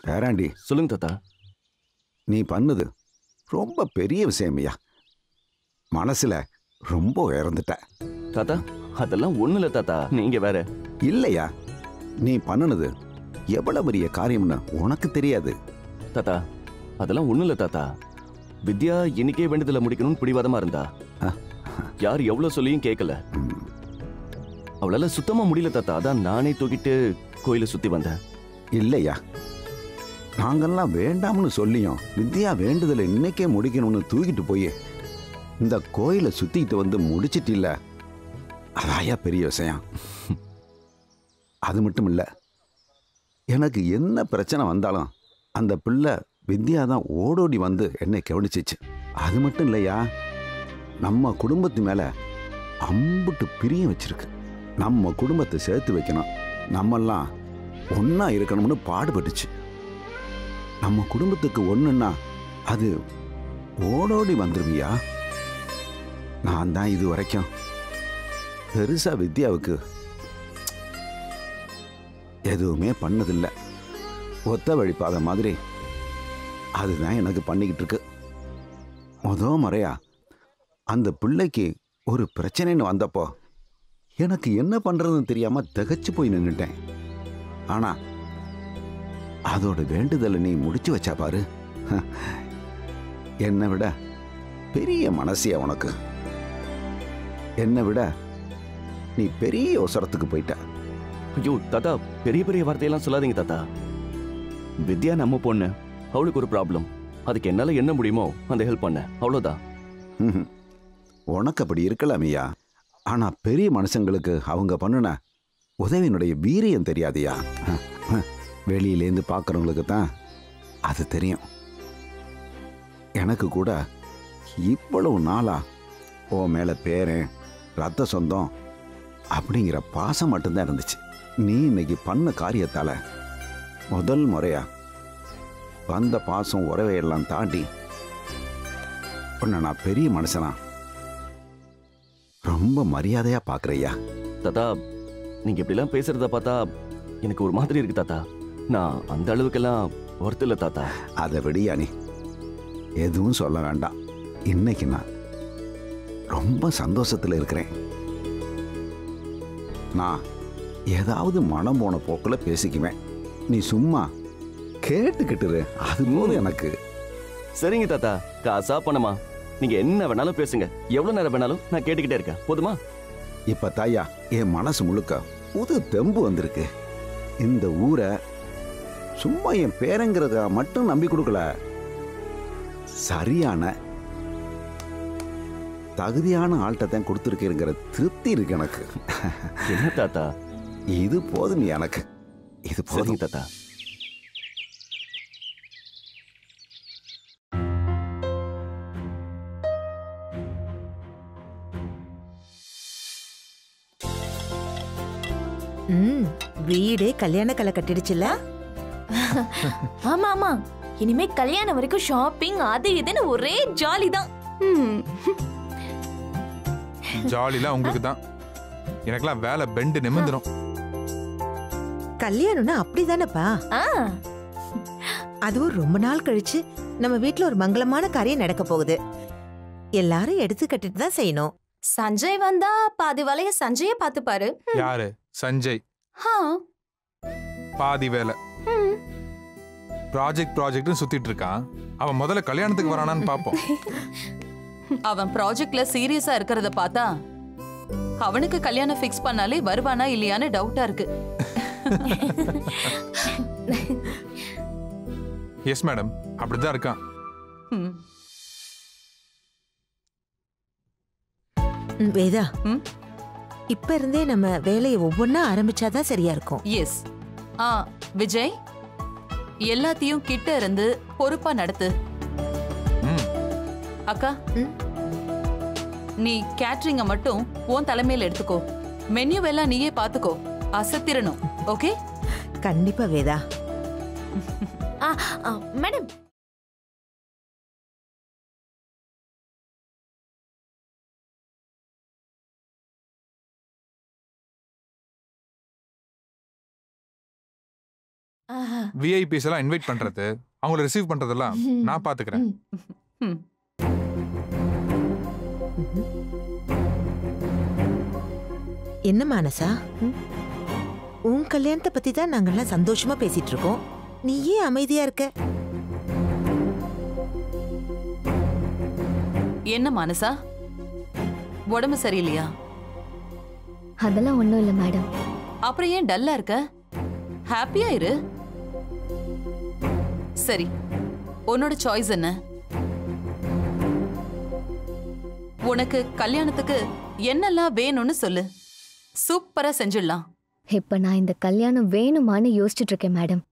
பேராண்டி சொல்லுங்க தாத்தா நீ பண்ணுது ரொம்ப பெரிய விஷயமையா மனசுல ரொம்ப இறந்துட்ட தாத்தா அதெல்லாம் ஒண்ணு இல்ல தாத்தா நீங்க வேற இல்லையா நீ பண்ணுனது எவ்வளவு பெரிய காரியம்னு உனக்கு தெரியாது தாத்தா அதெல்லாம் ஒண்ணு இல்ல தாத்தா வித்யா இன்னைக்கே வேண்டுதல முடிக்கணும்னு பிடிவாதமா இருந்தா யார் எவ்வளவு சொல்லியும் கேட்கல ம், அவளால சுத்தமா முடியல தாத்தா அதான் நானே தூக்கிட்டு கோயிலை சுத்தி வந்தேன் இல்லையா நாங்கெல்லாம் வேண்டாம்னு சொல்லியும் வித்யா வேண்டுதலை இன்னைக்கே முடிக்கணும்னு தூக்கிட்டு போய் இந்த கோயிலை சுத்திக்கிட்டு வந்து முடிச்சிட்டு இல்ல அதாயா பெரிய விஷயம் அது மட்டும் இல்ல எனக்கு என்ன பிரச்சனை வந்தாலும் அந்த பிள்ளை வித்யா தான் ஓடோடி வந்து என்னை கவனிச்சிச்சு அது மட்டும் இல்லையா நம்ம குடும்பத்து மேல அம்புட்டு பிரியம் வச்சிருக்கு நம்ம குடும்பத்தை சேர்த்து வைக்கணும் நம்மெல்லாம் ஒண்ணா இருக்கணும்னு பாடுபட்டுச்சு நம்ம குடும்பத்துக்கு ஒண்ணுன்னா அது ஓடோடி வந்துருவியா நான் தான் இது வரைக்கும் பெருசா வித்யாவுக்கு எதுவுமே பண்ணதில்லை ஒத்த வழிப்பாத மாதிரி அதுதான் எனக்கு பண்ணிக்கிட்டு இருக்கு முத முறையா அந்த பிள்ளைக்கு ஒரு பிரச்சனைன்னு வந்தப்போ எனக்கு என்ன பண்றதுன்னு தெரியாம திகைச்சு போய் நின்னுட்டேன் ஆனா அதோட வேண்டுதலை நீ முடிச்சு வச்சா பாரு என்னை விட பெரிய மனசியா உனக்கு என்னை விட நீ பெரிய அவசரத்துக்கு போயிட்ட ஐயோ தாத்தா பெரிய பெரிய வார்த்தையெல்லாம் சொல்லாதீங்க தாத்தா வித்யா நம்ம பொண்ணு அவளுக்கு ஒரு ப்ராப்ளம் அதுக்கு என்னால என்ன முடியுமோ அந்த ஹெல்ப் பண்ண அவ்வளவுதான் ம்ஹும். உனக்கு அப்படி இருக்கலாமையா ஆனா பெரிய மனுஷங்களுக்கு அவங்க பண்ணுன உதவியினுடைய வீரியம் தெரியாதியா வெளியிலேருந்து பார்க்குறவங்களுக்கு தான் அது தெரியும் எனக்கு கூட இவ்வளவு நாளா உன் மேல பேரன் ரத்த சொந்தம் அப்படிங்கிற பாசம் மட்டும்தான் இருந்துச்சு நீ இன்னைக்கு பண்ண காரியத்தால முதல் முறையா வந்த பாசம் உறவையெல்லாம் தாண்டி உன்னை நான் பெரிய மனுஷனா ரொம்ப மரியாதையா பார்க்கறையா தாத்தா நீங்க இப்படிலாம் பேசுறத பார்த்தா எனக்கு ஒரு மாதிரி இருக்கு தாத்தா நான் அந்த அளவுக்கெல்லாம் ஒர்த்து இல்ல தாத்தா அதை விடியா நீ எதுவும் சொல்ல வேண்டாம் இன்னைக்கு நான் ரொம்ப சந்தோஷத்துல இருக்கிறேன் நான் ஏதாவது மனம் போன போக்குல பேசிக்குவேன் நீ சும்மா கேட்டுக்கிட்டு இரு. அது போதும் எனக்கு சரிங்க தாத்தா காசா பணமா நீங்க என்ன வேணாலும் பேசுங்க எவ்வளவு நேரம் வேணாலும் நான் கேட்டுக்கிட்டே இருக்கேன் போதுமா இப்ப தாயா என் மனசு முழுக்க புது தெம்பு வந்திருக்கு இந்த ஊரை சும்மா என் பேரங்கிறத மட்டும் நம்பி கொடுக்கல சரியான தகுதியான ஆள்கிட்ட தான் கொடுத்துருக்கேங்கிற திருப்தி இருக்கு எனக்கு என்ன தாத்தா இது போதும் எனக்கு இது சரிங்க போதும் தாத்தா ம் வீடே கல்யாண கலை கட்டிடுச்சுல ஆமா ஆமா இனிமே கல்யாணம் வரைக்கும் ஷாப்பிங் அது இதுன்னு ஒரே ஜாலி தான் ம். ஜாலிலாம் உங்களுக்கு தான் எனக்கெல்லாம் வேலை பெண்டு நிமிந்துரும் கல்யாணம்னா அப்படிதானப்பா ஆ அதுவும் ரொம்ப நாள் கழிச்சு நம்ம வீட்ல ஒரு மங்களமான காரியம் நடக்க போகுது எல்லாரும் எடுத்து கட்டிட்டு தான் செய்யணும் சஞ்சய் வந்தா பாதி வேலைய சஞ்சயே பாத்துப்பாரு யாரு சஞ்சய் ஹா பாதி வேலை ம். ப்ராஜெக்ட் ப்ராஜெக்ட்னு சுத்திட்டு இருக்கான் அவன் முதல்ல கல்யாணத்துக்கு வரானான்னு பாப்போம் அவன் ப்ராஜெக்ட்ல சீரியஸா இருக்கிறத பார்த்தா அவனுக்கு கல்யாணம் ஃபிக்ஸ் பண்ணாலே வருவானா இல்லையான்னு டவுட்டா இருக்கு எஸ் மேடம் அப்படிதான் இருக்கான் ம். ம், வேதா ம்? இப்ப இருந்தே நம்ம வேலையை ஒவ்வொன்னா ஆரம்பிச்சாதான் சரியா இருக்கும் எஸ் ஆ விஜய் எல்லாத்தையும் கிட்ட இருந்து பொறுப்பா நடத்து ம் அக்கா ம்? நீ கேட்டரிங்க மட்டும் உன் தலைமையில எடுத்துக்கோ மெனு எல்லாம் நீயே பாத்துக்கோ அசத்திரணும் ஓகே கண்டிப்பா வேதா ஆ, ஆ, மேடம் ஆஹா. விஐபிஸ் எல்லாம் இன்வைட் பண்றது அவங்கள ரிசீவ் பண்றதெல்லாம் நான் பாத்துக்கிறேன் ம். என்ன மானசா உன் கல்யாணத்தை பத்தி தான் நாங்கெல்லாம் சந்தோஷமா பேசிட்டு இருக்கோம் நீ ஏன் அமைதியா இருக்க என்ன மனசா உடம்பு சரியில்லையா அதெல்லாம் ஒன்றும் இல்லை மேடம் அப்புறம் ஏன் டல்லா இருக்க ஹாப்பியா இரு சரி உன்னோட சாய்ஸ் என்ன உனக்கு கல்யாணத்துக்கு என்னெல்லாம் வேணும்னு சொல்லு சூப்பரா செஞ்சிடலாம் இப்போ நான் இந்த கல்யாணம் வேணுமான்னு யோசிச்சுட்டு இருக்கேன் மேடம்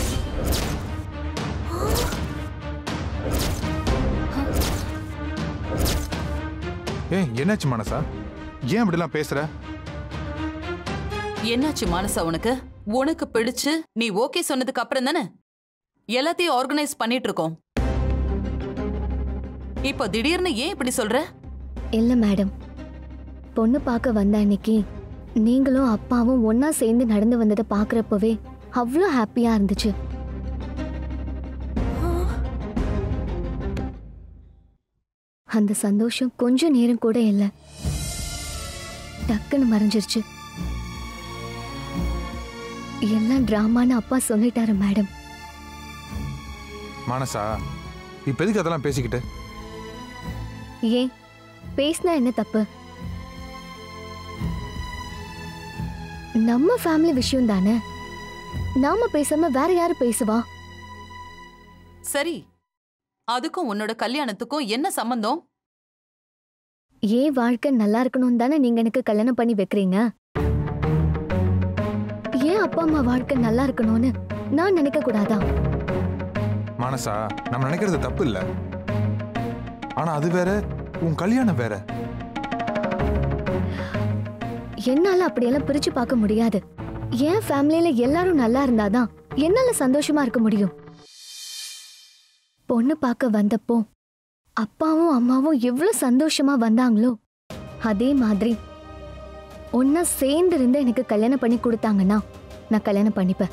ஏய் என்னாச்சு மனசா ஏன் இப்படிலாம் பேசுற என்னாச்சு மனசா உனக்கு உனக்கு பிடிச்சு நீ ஓகே சொன்னதுக்கு அப்புறம் தானே எல்லாத்தையும் ஆர்கனைஸ் பண்ணிட்டு இருக்கோம் இப்போ திடீர்னு ஏன் இப்படி சொல்ற இல்லை மேடம் பொண்ணு பார்க்க வந்த அன்னைக்கு நீங்களும் அப்பாவும் ஒண்ணா சேர்ந்து நடந்து வந்ததை பார்க்குறப்பவே அவ்வளோ ஹாப்பியா இருந்துச்சு அந்த சந்தோஷம் கொஞ்ச நேரம் கூட இல்லை டக்குன்னு மறைஞ்சிருச்சு எல்லாம் டிராமான்னு அப்பா சொல்லிட்டாரு மேடம் மனசா இப்ப எதுக்கு அதெல்லாம் பேசிக்கிட்டு ஏன் பேசினா என்ன தப்பு நம்ம ஃபேமிலி விஷயம் தானே நாம பேசாம வேற யாரு பேசுவா சரி அதுக்கும் உன்னோட கல்யாணத்துக்கும் என்ன சம்பந்தம் ஏன் வாழ்க்கை நல்லா இருக்கணும் தானே நீங்க எனக்கு கல்யாணம் பண்ணி வைக்கிறீங்க ஏன் அப்பா அம்மா வாழ்க்கை நல்லா இருக்கணும்னு நான் நினைக்க கூடாதா மனசா நம்ம நினைக்கிறது தப்பு இல்ல ஆனா அது வேற உன் கல்யாணம் வேற என்னால அப்படியெல்லாம் பிரிச்சு பார்க்க முடியாது என் ஃபேமிலியில எல்லாரும் நல்லா இருந்தாதான் என்னால சந்தோஷமா இருக்க முடியும் பொண்ணு பார்க்க வந்தப்போ அப்பாவும் அம்மாவும் எவ்வளவு சந்தோஷமா வந்தாங்களோ அதே மாதிரி ஒன்னா சேர்ந்து இருந்து எனக்கு கல்யாணம் பண்ணி கொடுத்தாங்கன்னா நான் கல்யாணம் பண்ணிப்பேன்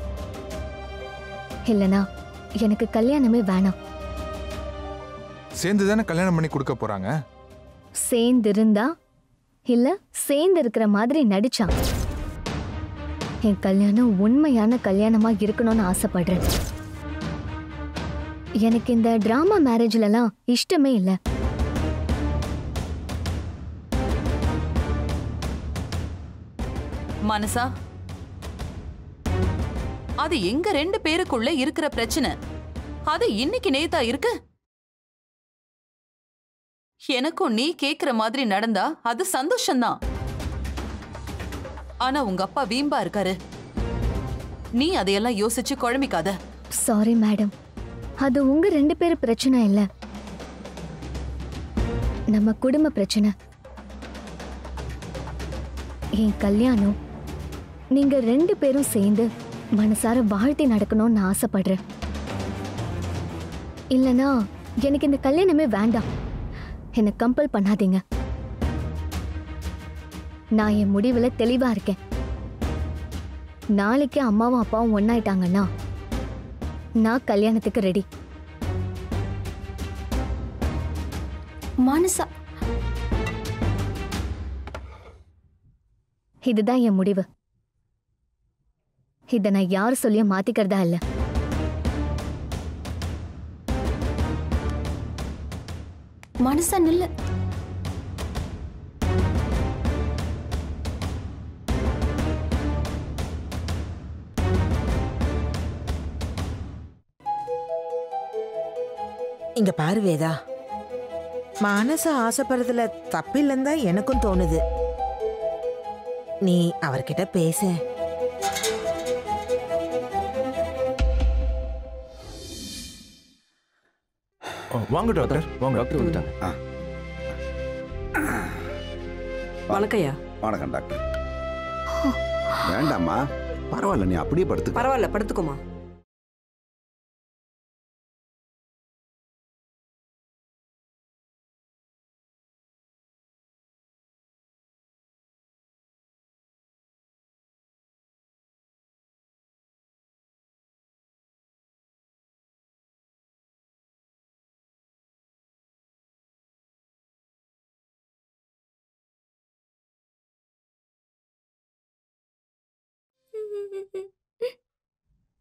இல்லனா எனக்கு கல்யாணமே வேணாம் சேர்ந்து தானே கல்யாணம் பண்ணி கொடுக்க போறாங்க சேர்ந்து இருந்தா இல்ல சேர்ந்து இருக்கிற மாதிரி நடிச்சான் என் கல்யாணம் உண்மையான கல்யாணமா இருக்கணும்னு ஆசைப்படுறேன் எனக்கு இந்த டிராமா மேரேஜ்லலாம் இஷ்டமே இல்ல மனசா அது எங்க ரெண்டு பேருக்குள்ள இருக்கிற பிரச்சனை அது இன்னைக்கு நேத்தா இருக்கு எனக்கும் நீ கேக்குற மாதிரி நடந்தா அது சந்தோஷம்தான் ஆனா உங்க அப்பா வீம்பா இருக்காரு நீ அதையெல்லாம் யோசிச்சு குழம்பிக்காத சாரி மேடம் அது உங்க ரெண்டு பேர் பிரச்சனை இல்ல நம்ம குடும்ப பிரச்சனை என் கல்யாணம் நீங்க ரெண்டு பேரும் சேர்ந்து மனசார வாழ்த்தி நடக்கணும்னு ஆசைப்படுறேன் இல்லனா எனக்கு இந்த கல்யாணமே வேண்டாம் என்னை கம்பல் பண்ணாதீங்க நான் என் முடிவுல தெளிவா இருக்கேன் நாளைக்கு அம்மாவும் அப்பாவும் ஒன்னாயிட்டாங்கன்னா நான் கல்யாணத்துக்கு ரெடி மனசா இதுதான் என் முடிவு இதை நான் யார் சொல்லியும் மாத்திக்கிறதா இல்ல மனசா நில்லு இங்க பாரு வேதா மனச ஆசைப்படுறதுல தப்பில்லைன்னு தான் எனக்கும் தோணுது நீ அவர்கிட்ட பேச வாங்க டாக்டர் வாங்க டாக்டர் வந்துட்டாங்க வணக்கம்யா வணக்கம் டாக்டர் வேண்டாம்மா பரவாயில்ல நீ அப்படியே படுத்துக்க பரவாயில்ல படுத்துக்கோமா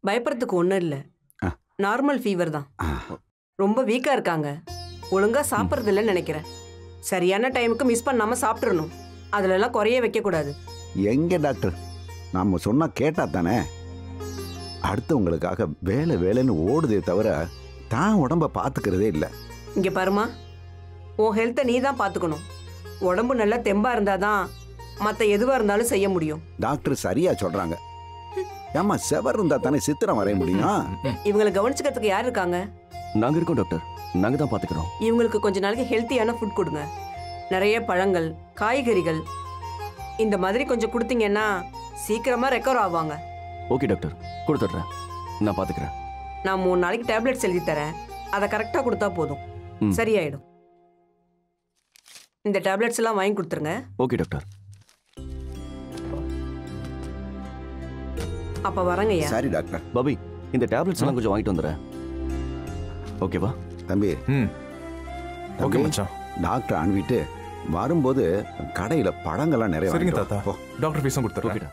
பயப்படுறதுக்கு ஒன்றும் இல்லை ஆ. நார்மல் ஃபீவர் தான் ஆ, ரொம்ப வீக்கா இருக்காங்க ஒழுங்கா சாப்பிட்றது இல்லைன்னு நினைக்கிறேன் சரியான டைமுக்கு மிஸ் பண்ணாம சாப்பிட்றணும் அதுல எல்லாம் குறைய வைக்க கூடாது எங்க டாக்டர் நாம சொன்னா கேட்டா தானே அடுத்தவங்களுக்காக வேலை வேலைன்னு ஓடுதே தவிர தான் உடம்ப பார்த்துக்கிறதே இல்லை இங்க பாருமா உன் ஹெல்த்தை நீ தான் பார்த்துக்கணும் உடம்பு நல்லா தெம்பா இருந்தாதான் மற்ற எதுவா இருந்தாலும் செய்ய முடியும் டாக்டர் சரியா சொல்றாங்க ஏமா செவர் இருந்தா தானே சித்திரம் வரைய முடியும் இவங்களை கவனிச்சுக்கிறதுக்கு யார் இருக்காங்க நாங்க இருக்கோம் டாக்டர் நாங்க தான் பாத்துக்கிறோம் இவங்களுக்கு கொஞ்ச நாளைக்கு ஹெல்த்தியான ஃபுட் கொடுங்க நிறைய பழங்கள் காய்கறிகள் இந்த மாதிரி கொஞ்சம் கொடுத்தீங்கன்னா சீக்கிரமா ரெக்கவர் ஆவாங்க ஓகே டாக்டர் கொடுத்துட்றேன் நான் பாத்துக்கிறேன் நான் மூணு நாளைக்கு டேப்லெட்ஸ் எழுதி தரேன் அதை கரெக்டாக கொடுத்தா போதும் ம். சரியாயிடும் இந்த டேப்லெட்ஸ் எல்லாம் வாங்கி கொடுத்துருங்க ஓகே டாக்டர் அப்ப வரங்கய்யா சரி டாக்டர் பாபி இந்த டேப்லெட்ஸ் எல்லாம் கொஞ்சம் வாங்கிட்டு வந்துடுறேன் ஓகேவா தம்பி ம் ஓகே தம்பி, மச்சான் டாக்டர் அனுப்பிட்டு வரும்போது கடையில பழங்கள்லாம் நிறைய சரிங்க வாங்கிட்டு வா. தாத்தா போ. டாக்டர் ஃபீஸும் கொடுத்துட்றேன் ஓகேடா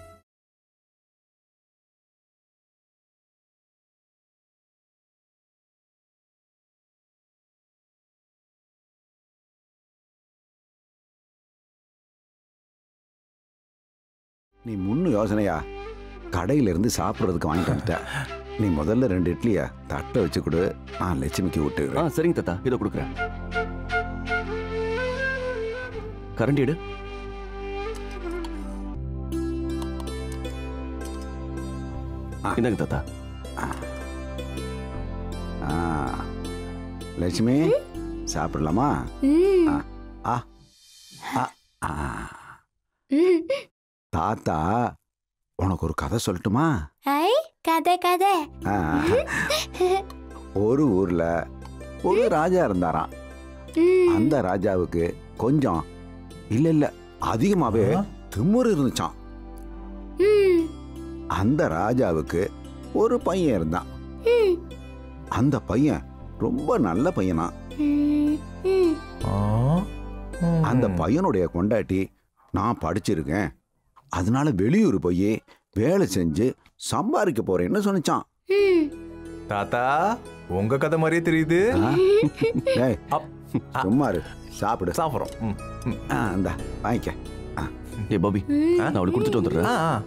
நீ முன்னு யோசனையா கடையில இருந்து சாப்பிட்றதுக்கு வாங்கிட்டு வந்துட்ட நீ முதல்ல ரெண்டு இட்லிய தட்டை வச்சு கொடு நான் லட்சுமிக்கு ஆ விட்டுக்கிறேன் சரிங்க தாத்தா இதோ கொடுக்குறேன் கரண்ட் எடு ஆ. இந்தாங்க தாத்தா ஆ. லட்சுமி சாப்பிடலாமா ஆ. ஆ. ஆ. ஆ. தாத்தா உனக்கு ஒரு கதை சொல்லட்டுமா ஐ கதை கதை ஆ. ஒரு ஊர்ல ஒரு ராஜா இருந்தாராம் அந்த ராஜாவுக்கு கொஞ்சம் இல்ல இல்ல அதிகமாவே ஆ? திமிரு இருந்துச்சான் அந்த ராஜாவுக்கு ஒரு பையன் இருந்தான் அந்த பையன் ரொம்ப நல்ல பையனா ஆ, ம். அந்த பையனுடைய கொண்டாட்டி நான் படிச்சிருக்கேன் அதனால வெளியூர் போய் வேலை செஞ்சு சம்பாதிக்க போறேன்னு சொன்னிச்சான் தாத்தா உங்க கதை மாதிரியே தெரியுது ஆ? டேய், அப். சும்மா இரு சாப்பிடு சாப்பிட்றோம் ம், ம். ஆ, இந்தா வாங்கிக்க ஏ பாபி நான் அவளுக்கு கொடுத்துட்டு வந்துடுறேன் ஆ, ஆ.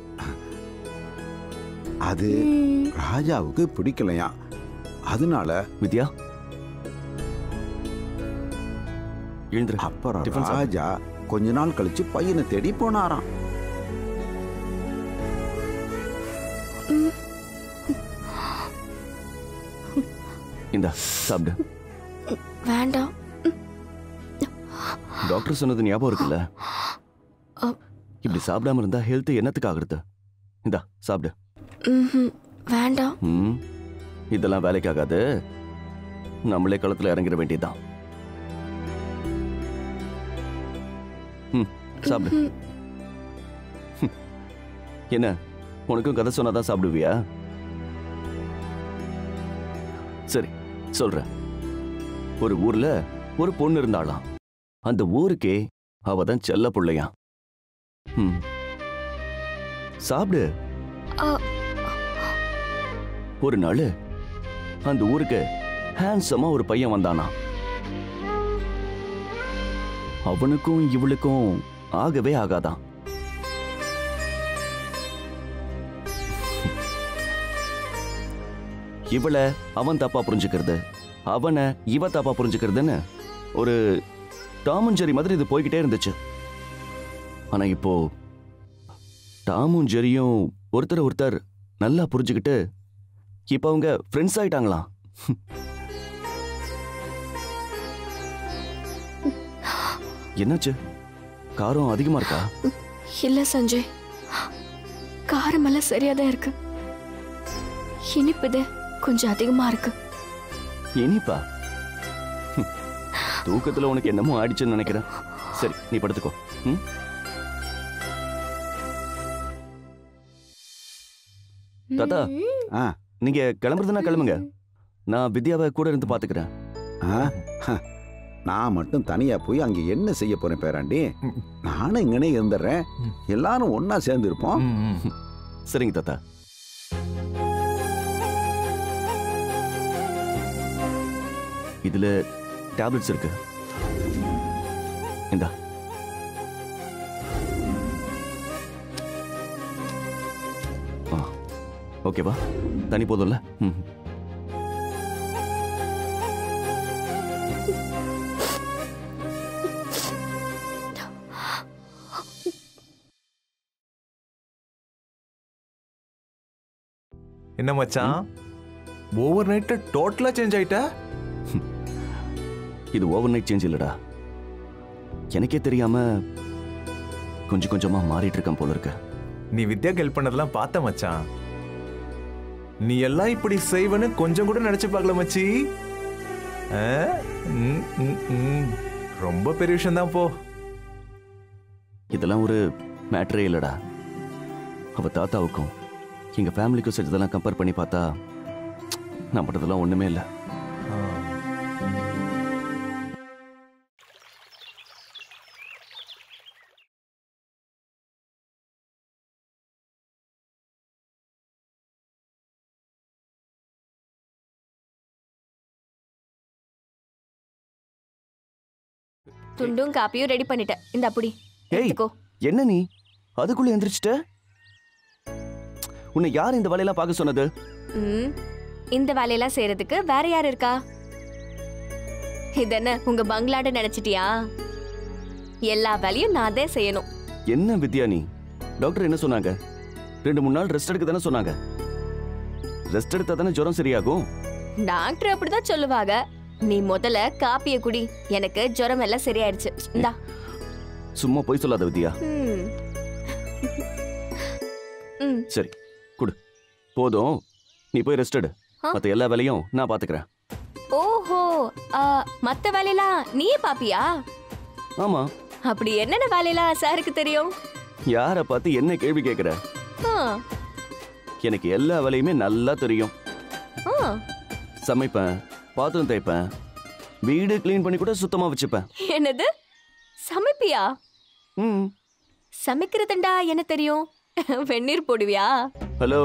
அது ராஜாவுக்கு பிடிக்கலையா அதனால வித்யா எழுந்துரு அப்புறம் டிஃபன் சாப்பிடு. ராஜா கொஞ்ச நாள் கழிச்சு பையனை தேடி போனாராம் இந்தா சாப்பிடு வேண்டாம் டாக்டர் சொன்னது ஞாபகம் இருக்குல்ல அ. இப்படி சாப்பிடாம இருந்தா ஹெல்த் என்னத்துக்கு ஆகுறது இந்தா சாப்பிடு ம்ஹும். வேண்டாம் ம் இதெல்லாம் வேலைக்கு ஆகாது நம்மளே களத்துல இறங்கிட வேண்டியதுதான் ம் சாப்பிடு ம்ஹும். என்ன உனக்கும் கதை சொன்னாதான் சாப்பிடுவியா சரி சொல்றேன் ஒரு ஊர்ல ஒரு பொண்ணு இருந்தாளாம் அந்த ஊருக்கே அவ தான் செல்ல புள்ளையாம் ம் சாப்பிடு ஆ. ஒரு நாள் அந்த ஊருக்கு ஹேண்ட்ஸமா ஒரு பையன் வந்தானா அவனுக்கும் இவளுக்கும் ஆகவே ஆகாதான் இவளை அவன் தப்பா புரிஞ்சுக்கிறது அவனை இவ தப்பா புரிஞ்சுக்கிறதுன்னு ஒரு டாமும் ஜெரி மாதிரி இது போய்கிட்டே இருந்துச்சு ஆனா இப்போ டாமும் ஜெரியும் ஒருத்தர் ஒருத்தர் நல்லா புரிஞ்சுக்கிட்டு இப்போ அவங்க ஃப்ரெண்ட்ஸ் ஆயிட்டாங்களாம் என்னாச்சு காரம் அதிகமா இருக்கா இல்ல சஞ்சய் காரமெல்லாம் சரியா தான் இருக்கு இனிப்புது கொஞ்சம் அதிகமா இருக்கு இனிப்பா ஹம். தூக்கத்துல உனக்கு என்னமோ ஆயிடுச்சுன்னு நினைக்கிறேன் சரி நீ படுத்துக்கோ ம்? தாத்தா ஆ. நீங்க கிளம்புறதுன்னா கிளம்புங்க நான் வித்யாவை கூட இருந்து பாத்துக்கிறேன் ஆ? ஹ. நான் மட்டும் தனியா போய் அங்க என்ன செய்ய போறேன் பேராண்டி நானும் இங்கனே இருந்துடுறேன் எல்லாரும் ஒண்ணா சேர்ந்து இருப்போம் ம், ம். சரிங்க தாத்தா இதுல டேப்லெட்ஸ் இருக்கு இந்தா ஆ ஓகேவா தண்ணி போதும்ல ம் என்ன மச்சான் ஓவர் நைட்டு டோட்டலா சேஞ்ச் ஆயிட்ட இது ஓவர் நைட் சேஞ்ச் இல்லடா எனக்கே தெரியாம கொஞ்சம் கொஞ்சமா மாறிட்டு இருக்கேன் போல இருக்க நீ வித்யாக்கு ஹெல்ப் பண்ணதெல்லாம் பார்த்த மச்சான் நீ எல்லாம் இப்படி செய்வன்னு கொஞ்சம் கூட நினைச்சு பார்க்கல மச்சி ஆ? ம், ம், ம். ரொம்ப பெரிய விஷயம் தான் போ இதெல்லாம் ஒரு மேட்டரே இல்லடா அவ தாத்தாவுக்கும் எங்க ஃபேமிலிக்கும் செஞ்சதெல்லாம் கம்பேர் பண்ணி பார்த்தா நான் பண்றதெல்லாம் ஒண்ணுமே இல்லை துண்டும் காப்பியும் ரெடி பண்ணிட்டேன் இந்த அப்படி ஏய் எடுத்துக்கோ என்ன நீ அதுக்குள்ள எந்திரிச்சிட்ட உன்னை யார் இந்த வேலையெல்லாம் பார்க்க சொன்னது ம் இந்த வேலையெல்லாம் செய்யறதுக்கு வேற யார் இருக்கா இதென்ன உங்க பங்களாட நினைச்சிட்டியா எல்லா வேலையும் நான் தான் செய்யணும் என்ன வித்யா நீ டாக்டர் என்ன சொன்னாங்க ரெண்டு மூணு நாள் ரெஸ்ட் எடுக்க தானே சொன்னாங்க ரெஸ்ட் எடுத்தா தானே ஜுரம் சரியாகும் டாக்டர் அப்படிதான் சொல்லுவாங்க நீ முதல்ல காப்பிய குடி எனக்கு ஜுரம் எல்லாம் சரியாயிடுச்சு இந்தா சும்மா போய் சொல்லாத வித்யா ம். ம் சரி குடு போதும் நீ போய் ரெஸ்ட் எடு ஆ. மத்த எல்லா வேலையும் நான் பாத்துக்கிறேன் ஓஹோ ஆ, மத்த வேலையெல்லாம் நீயே பாப்பியா ஆமா அப்படி என்னென்ன வேலையெல்லாம் சாருக்கு தெரியும் யார பார்த்து என்ன கேள்வி கேக்குற ஆ, எனக்கு எல்லா வேலையுமே நல்லா தெரியும் ஆ, சமைப்பேன் பாத்திரம் தேய்ப்பேன் வீடு க்ளீன் பண்ணி கூட சுத்தமா வச்சுப்பேன் என்னது சமைப்பியா ம் சமைக்கிறதுண்டா என்ன தெரியும் வெந்நீர் போடுவியா ஹலோ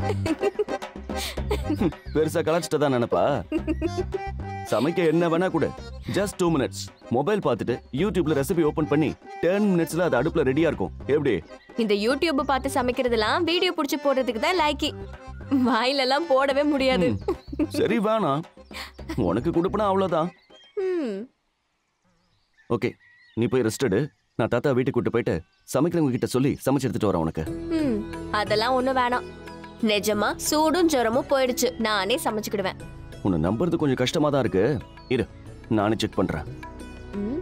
பெருசா கலாச்சிட்ட தான் நினைப்பா சமைக்க என்ன வேணா கூட ஜஸ்ட் டூ மினிட்ஸ் மொபைல் பார்த்துட்டு யூடியூப்ல ரெசிபி ஓபன் பண்ணி டென் மினிட்ஸ்ல அது அடுப்புல ரெடியா இருக்கும் எப்படி இந்த யூடியூப் பார்த்து சமைக்கிறதெல்லாம் வீடியோ புடிச்சு போடுறதுக்கு தான் லாய்க்கி வாயிலெல்லாம் போடவே முடியாது சரி வேணாம் உனக்கு கொடுப்பனா அவ்வளவுதான் ம், ஓகே நீ போய் ரெஸ்ட் எடு நான் தாத்தா வீட்டுக்கு கூட்டு போயிட்டு சமைக்கிறவங்க கிட்ட சொல்லி சமைச்சு எடுத்துட்டு வரேன் உனக்கு ம், அதெல்லாம் ஒண்ணும் வேணாம் நிஜமா சூடும் ஜுரமும் போயிடுச்சு நானே சமைச்சுக்கிடுவேன் உன்னை நம்புறது கொஞ்சம் கஷ்டமா தான் இருக்கு இரு நானே செக் பண்றேன் ம்,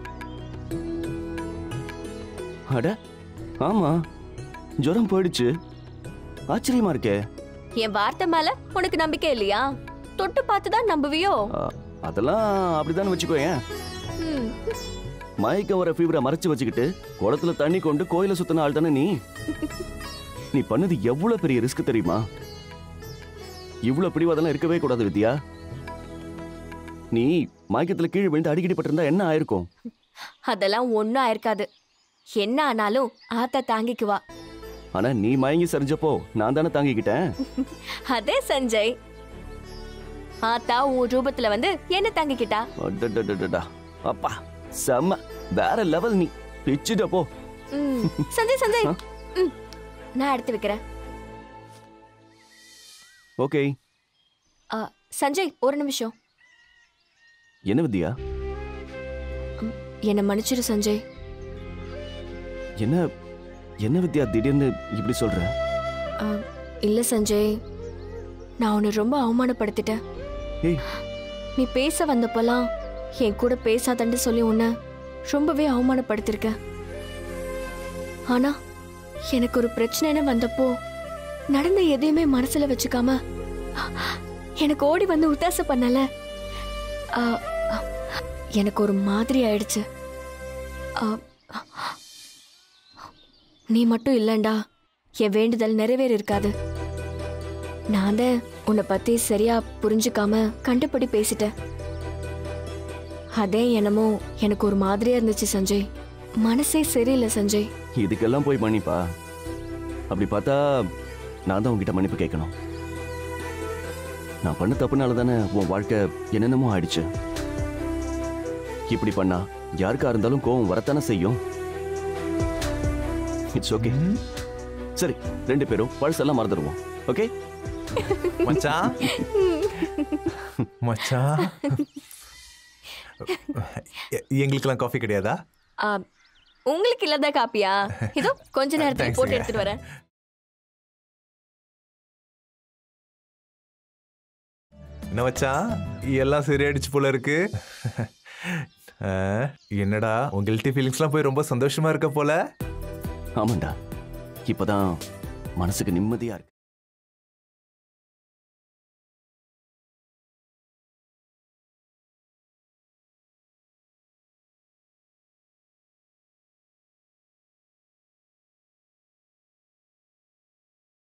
அட ஆமா ஜுரம் போயிடுச்சு ஆச்சரியமா இருக்கே என் வார்த்தை மேல உனக்கு நம்பிக்கை இல்லையா தொட்டு பார்த்து தான் நம்புவியோ ஆ, அதெல்லாம் அப்படிதானே வச்சுக்கோயேன் ம், மயக்கம் வர ஃபீவரை மறைச்சு வச்சுக்கிட்டு குளத்துல தண்ணி கொண்டு கோயில சுத்தின ஆள் தானே நீ நீ பண்ணது எவ்வளவு பெரிய ரிஸ்க் தெரியுமா இவ்வளவு பிடிவாதெல்லாம் இருக்கவே கூடாது வித்யா நீ மயக்கத்துல கீழே விழுந்து அடிக்கடி பட்டிருந்தா என்ன ஆயிருக்கும் அதெல்லாம் ஒண்ணும் ஆயிருக்காது என்ன ஆனாலும் ஆத்தா தாங்கிக்குவா ஆனா நீ மயங்கி சரிஞ்சப்போ நான் தானே தாங்கிக்கிட்டேன் அதே சஞ்சய் ஆத்தா உன் ரூபத்துல வந்து என்ன தாங்கிக்கிட்டா அடடடடடா. அப்பா செம்ம வேற லெவல் நீ பிச்சுட்ட போ ம், சஞ்சய் சஞ்சய் ம், நான் எடுத்து வைக்கிறேன் ஓகே ஆ, சஞ்சய் ஒரு நிமிஷம் என்ன வித்யா என்னை மன்னிச்சிரு சஞ்சய் என்ன என்ன வித்யா திடீர்னு இப்படி சொல்ற ஆ, இல்ல சஞ்சய் நான் உன்னை ரொம்ப அவமானப்படுத்திட்டேன் ஏய் நீ பேச வந்தப்பெல்லாம் என் கூட பேசாதன்னு சொல்லி உன்னை ரொம்பவே அவமானப்படுத்திருக்கேன் ஆனா எனக்கு ஒரு பிரச்சனைன்னு வந்தப்போ நடந்த எதையுமே மனசுல வச்சுக்காம எனக்கு ஓடி வந்து உத்தாச பண்ணல ஆ, ஆ, எனக்கு ஒரு மாதிரி ஆயிடுச்சு ஆ, நீ மட்டும் இல்லண்டா என் வேண்டுதல் நிறைவேறி இருக்காது நான் தான் உன்னை பத்தி சரியா புரிஞ்சுக்காம கண்டுபடி பேசிட்டேன் அதே என்னமோ எனக்கு ஒரு மாதிரியா இருந்துச்சு சஞ்சய் மனசே சரியில்லை சஞ்சய் இதுக்கெல்லாம் போய் மன்னிப்பா அப்படி பார்த்தா நான் தான் உன்கிட்ட மன்னிப்பு கேட்கணும் நான் பண்ண தப்புனால தானே உன் வாழ்க்கை என்னென்னமோ ஆயிடுச்சு இப்படி பண்ணா யாருக்கா இருந்தாலும் கோவம் வரத்தானே செய்யும் இட்ஸ் ஓகே சரி ரெண்டு பேரும் பழசெல்லாம் மறந்துடுவோம் ஓகே மச்சான் மச்சான் எ- எங்களுக்கெல்லாம் காஃபி கிடையாதா ஆ, உங்களுக்கு இல்லாத காப்பியா இதோ கொஞ்ச நேரத்துல Thanks, போட்டு ங்க. எடுத்துட்டு வரேன் என்ன மச்சான் எல்லாம் சரியாயிடுச்சு போல இருக்கு ஆ, என்னடா உங்க கில்ட்டி ஃபீலிங்ஸ்லாம் போய் ரொம்ப சந்தோஷமா இருக்க போல ஆமாண்டா இப்பதான் மனசுக்கு நிம்மதியா இருக்கு